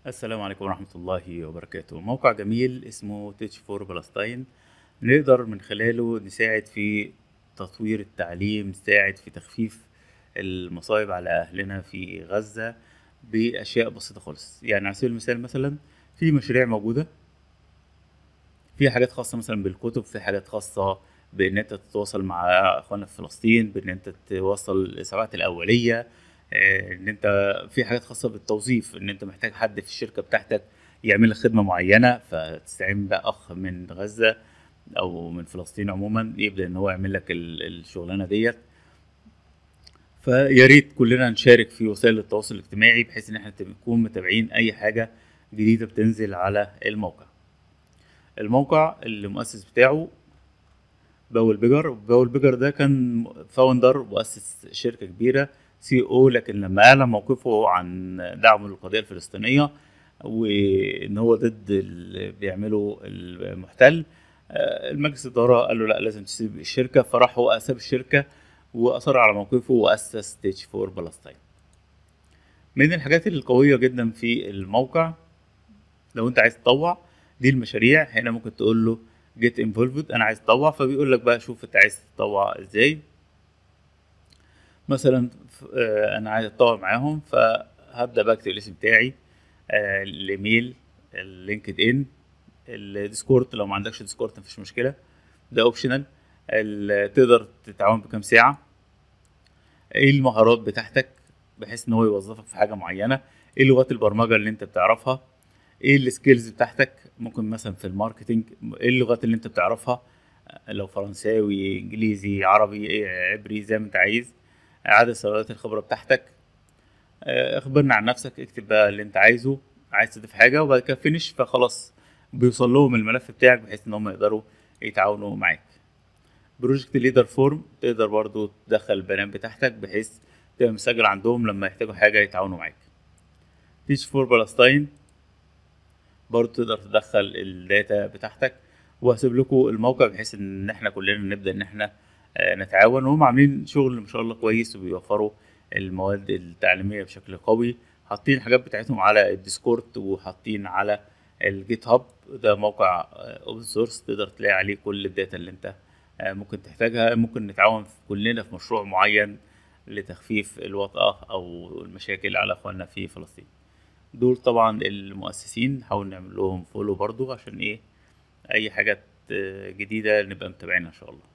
السلام عليكم ورحمة الله وبركاته موقع جميل اسمه تيتش فور بلستاين نقدر من خلاله نساعد في تطوير التعليم نساعد في تخفيف المصايب على أهلنا في غزة بأشياء بسيطة خالص يعني على سبيل المثال مثلا في مشاريع موجودة في حاجات خاصة مثلا بالكتب في حاجات خاصة بإن أنت تتواصل مع إخواننا في فلسطين بإن أنت توصل الإسعافات الأولية آه، إن أنت في حاجات خاصة بالتوظيف إن أنت محتاج حد في الشركة بتاعتك يعمل لك خدمة معينة فتستعين بقى أخ من غزة أو من فلسطين عموما يبدأ إن هو يعمل لك ال- الشغلانة ديت فيا ريت كلنا نشارك في وسائل التواصل الاجتماعي بحيث ان احنا نكون متابعين اي حاجه جديده بتنزل على الموقع الموقع المؤسس بتاعه باول بيجر باول بيجر ده كان فاوندر مؤسس شركه كبيره سي او لكن لما اعلن موقفه عن دعمه للقضيه الفلسطينيه وان هو ضد اللي بيعمله المحتل آه، المجلس الاداره قال له لا لازم تسيب الشركه فراح هو ساب الشركه واصر على موقفه واسس ستيج فور بلستاين من الحاجات القويه جدا في الموقع لو انت عايز تطوع دي المشاريع هنا ممكن تقول له جيت انفولفد انا عايز اطوع فبيقول لك بقى شوف انت عايز تطوع ازاي مثلا ف- آه، انا عايز اتطوع معاهم فهبدا بكتب الاسم بتاعي آه، الايميل اللينكد ان الديسكورد لو ما عندكش ديسكورد مفيش مشكله ده اوبشنال تقدر تتعاون بكام ساعه ايه المهارات بتاعتك بحيث ان هو يوظفك في حاجه معينه ايه لغات البرمجه اللي انت بتعرفها ايه السكيلز بتاعتك ممكن مثلا في الماركتينج ايه اللغات اللي انت بتعرفها لو فرنساوي انجليزي عربي إيه عبري زي ما انت عايز عدد سنوات الخبره بتاعتك آه، اخبرنا عن نفسك اكتب بقى اللي انت عايزه عايز تضيف حاجه وبعد كده فينش فخلاص بيوصل لهم الملف بتاعك بحيث ان هم يقدروا يتعاونوا معاك بروجكت ليدر فورم تقدر برضو تدخل البيانات بتاعتك بحيث تبقى مسجل عندهم لما يحتاجوا حاجه يتعاونوا معاك تيتش فور بلستاين برضو تقدر تدخل الداتا بتاعتك وهسيب لكم الموقع بحيث ان احنا كلنا نبدا ان احنا آه، نتعاون وهم عاملين شغل ما شاء الله كويس وبيوفروا المواد التعليميه بشكل قوي حاطين الحاجات بتاعتهم على الديسكورد وحاطين على الجيت هاب ده موقع اوبن سورس تقدر تلاقي عليه كل الداتا اللي انت آه، ممكن تحتاجها ممكن نتعاون في- كلنا في مشروع معين لتخفيف الوطأة أو المشاكل على أخواننا في فلسطين دول طبعا المؤسسين نحاول نعمل لهم فولو برضو عشان إيه أي حاجات آه، جديدة نبقى متابعينها إن شاء الله